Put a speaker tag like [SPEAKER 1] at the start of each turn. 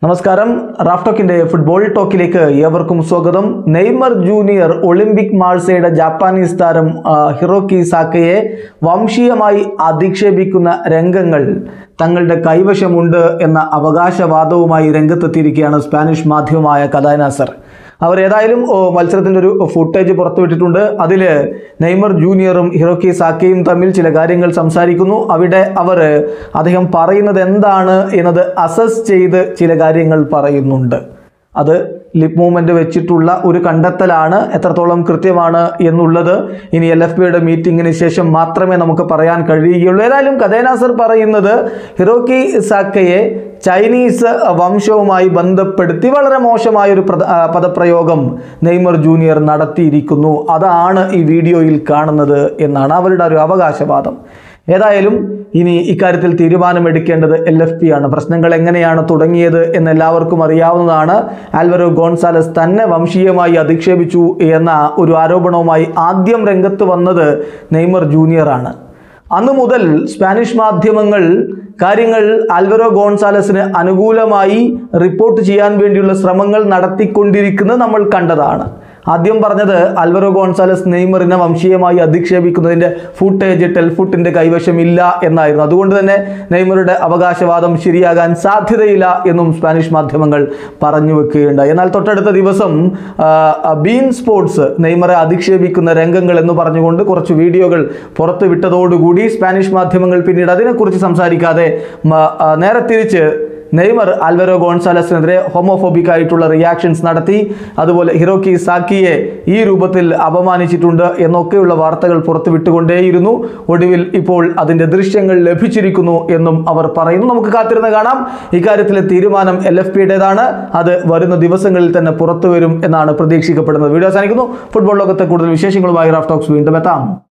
[SPEAKER 1] നമസ്കാരം റാഫ്ടോക്കിന്റെ ഫുട്ബോൾ ടോക്കിലേക്ക് ഏവർക്കും സ്വാഗതം നെയ്മർ ജൂനിയർ ഒളിമ്പിക് മാൾസയുടെ ജാപ്പാനീസ് താരം ആ, ഹിറോക്കി സാക്കയെ വംശീയമായി അധിക്ഷേപിക്കുന്ന രംഗങ്ങൾ തങ്ങളുടെ കൈവശമുണ്ട് എന്ന അവകാശവാദവുമായി രംഗത്തെത്തിയിരിക്കുകയാണ് സ്പാനിഷ് മാധ്യമമായ കഥാനാസർ അവർ ഏതായാലും ഓ, മത്സരത്തിന്റെ ഒരു ഫുട്ടേജ് പുറത്തുവിട്ടിട്ടുണ്ട് അതിൽ നെയ്മർ ജൂനിയറും ഹിറോക്കി സാക്കയും തമ്മിൽ ചില കാര്യങ്ങൾ സംസാരിക്കുന്നു അവിടെ അവർ അദ്ദേഹം പറയുന്നത് എന്താണ് എന്നത് അസസ് ചെയ്ത് ചില കാര്യങ്ങൾ പറയുന്നുണ്ട് അത് ലിപ് മൂവ്മെന്റ് വെച്ചിട്ടുള്ള ഒരു കണ്ടെത്തലാണ് എത്രത്തോളം കൃത്യമാണ് എന്നുള്ളത് ഇനി എൽ എഫ് ബിയുടെ മീറ്റിംഗിന് ശേഷം മാത്രമേ നമുക്ക് പറയാൻ കഴിയുകയുള്ളൂ ഏതായാലും കഥേനാസർ പറയുന്നത് ഹിറോക്കി സാക്കയെ ചൈനീസ് വംശവുമായി ബന്ധപ്പെടുത്തി വളരെ മോശമായ ഒരു പ്രദ- ആ, പദപ്രയോഗം നെയ്മർ ജൂനിയർ നടത്തിയിരിക്കുന്നു അതാണ് ഈ വീഡിയോയിൽ കാണുന്നത് എന്നാണ് അവരുടെ ഒരു അവകാശവാദം ഏതായാലും ഇനി ഇക്കാര്യത്തിൽ തീരുമാനമെടുക്കേണ്ടത് എൽ എഫ് പി ആണ് പ്രശ്നങ്ങൾ എങ്ങനെയാണ് തുടങ്ങിയത് എന്ന് എല്ലാവർക്കും അറിയാവുന്നതാണ് ആൽവരോ ഗോൺസാലസ് തന്നെ വംശീയമായി അധിക്ഷേപിച്ചു എന്ന ഒരു ആരോപണവുമായി ആദ്യം രംഗത്ത് വന്നത് നെയ്മർ ജൂനിയറാണ് അന്നു മുതൽ സ്പാനിഷ് മാധ്യമങ്ങൾ കാര്യങ്ങൾ ആൽവരോ ഗോൺസാലസിന് അനുകൂലമായി റിപ്പോർട്ട് ചെയ്യാൻ വേണ്ടിയുള്ള ശ്രമങ്ങൾ നടത്തിക്കൊണ്ടിരിക്കുന്നത് നമ്മൾ കണ്ടതാണ് ആദ്യം പറഞ്ഞത് ആൽവറോ ഗോൺസാലസ് നെയ്മറിനെ വംശീയമായി അധിക്ഷേപിക്കുന്നതിൻ്റെ ഫുട്ടേജ് ടെൽഫുട്ടിൻ്റെ കൈവശമില്ല എന്നായിരുന്നു അതുകൊണ്ട് തന്നെ നെയ്മറുടെ അവകാശവാദം ശരിയാകാൻ സാധ്യതയില്ല എന്നും സ്പാനിഷ് മാധ്യമങ്ങൾ പറഞ്ഞു വെക്കുകയുണ്ടായി എന്നാൽ തൊട്ടടുത്ത ദിവസം ആ, ആ, ബീൻ സ്പോർട്സ് നെയ്മറെ അധിക്ഷേപിക്കുന്ന രംഗങ്ങൾ എന്ന് പറഞ്ഞുകൊണ്ട് കുറച്ച് വീഡിയോകൾ പുറത്തു വിട്ടതോടുകൂടി സ്പാനിഷ് മാധ്യമങ്ങൾ പിന്നീട് അതിനെക്കുറിച്ച് സംസാരിക്കാതെ മ- ആ, നേരെ തിരിച്ച് നെയ്മർ ആൽവരോ ഗോൺസാലസിനെതിരെ ഹോമോഫോബിക് ആയിട്ടുള്ള റിയാക്ഷൻസ് നടത്തി അതുപോലെ ഹിറോക്കി സാക്കിയെ ഈ രൂപത്തിൽ അപമാനിച്ചിട്ടുണ്ട് എന്നൊക്കെയുള്ള വാർത്തകൾ പുറത്തുവിട്ടുകൊണ്ടേയിരുന്നു ഒടുവിൽ ഇപ്പോൾ അതിന്റെ ദൃശ്യങ്ങൾ ലഭിച്ചിരിക്കുന്നു എന്നും അവർ പറയുന്നു നമുക്ക് കാത്തിരുന്ന് കാണാം ഇക്കാര്യത്തിലെ തീരുമാനം എൽ എഫ് പിയുടേതാണ് അത് വരുന്ന ദിവസങ്ങളിൽ തന്നെ പുറത്തു വരും എന്നാണ് പ്രതീക്ഷിക്കപ്പെടുന്നത് വീഡിയോ അവസാനിക്കുന്നു ഫുട്ബോൾ ലോകത്തെ കൂടുതൽ വിശേഷങ്ങളുമായി റാഫ് ടോക്സ് വീണ്ടും എത്താം